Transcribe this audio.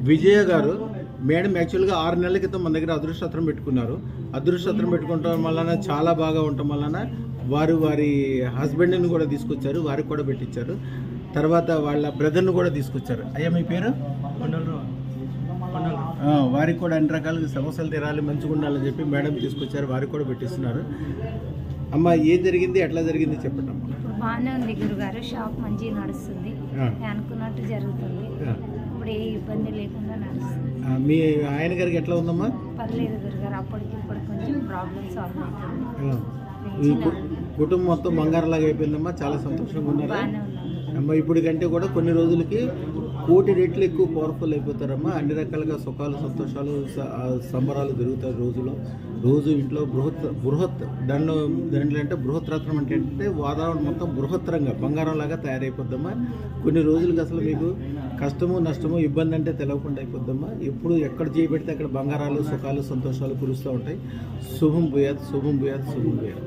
విజయ గారు మేడం యాక్చువల్గా ఆరు నెలల క్రితం మన దగ్గర అదృష్టత్రం పెట్టుకున్నారు అదృష్టత్రం పెట్టుకోవటం వలన చాలా బాగా ఉండటం వలన వారు వారి హస్బెండ్ని కూడా తీసుకొచ్చారు వారికి కూడా పెట్టించారు తర్వాత వాళ్ళ బ్రదర్ని కూడా తీసుకొచ్చారు అయ్యా మీ పేరు ఆ, వారికి కూడా అన్ని రకాల సమస్యలు తీరాలి మంచిగా ఉండాలని చెప్పి మేడం తీసుకొచ్చారు వారికి కూడా పెట్టిస్తున్నారు అమ్మ ఏం జరిగింది ఎట్లా జరిగింది చెప్పండి అమ్మ ఇప్పుడు బాగానే ఉంది గురుగారు షాప్ మంచిగా నడుస్తుంది ఆ. నేను అనుకున్నట్టు జరుగుతుంది ఆ. ఇప్పుడు ఏ ఇబ్బంది లేకుండా నడుస్తుంది ఆ, మీ ఆయన గారికి ఎట్లా ఉందమ్మా పర్లేదు గురుగారు అప్పటికి ఇప్పుడు కొంచెం ప్రాబ్లమ్ సాల్వ్ అవుతుంది ఆ. ఈ కు- కుటుంబం మొత్తం బంగారంలాగా అయిపోయిందమ్మా చాలా సంతోషంగా ఉన్నారా బాగానే ఉన్నాను అమ్మ ఇప్పుడు కంటే కూడా కొన్ని రోజులకి కోటి రెట్లు ఎక్కువ పవర్ఫుల్ అయిపోతారమ్మా అన్ని రకాలుగా సుఖాలు సంతోషాలు స- ఆ సంబరాలు జరుగుతాయి రోజులో రోజు ఇంట్లో బృహత్ బృహత్ దండం దండలు అంటే బృహత్ రత్నం అంటే ఏంటంటే వాతావరణం మొత్తం బృహత్తరంగా బంగారం లాగా తయారైపోద్దమ్మా కొన్ని రోజులకి అసలు మీకు కష్టము నష్టము ఇబ్బంది అంటే తెలవకుండా అయిపోద్దమ్మా ఎప్పుడు ఎక్కడ చేయబెడితే అక్కడ బంగారాలు సుఖాలు సంతోషాలు కురుస్తూ ఉంటాయి శుభం భూయాత్ శుభం భూయాత్ శుభం భూయాత్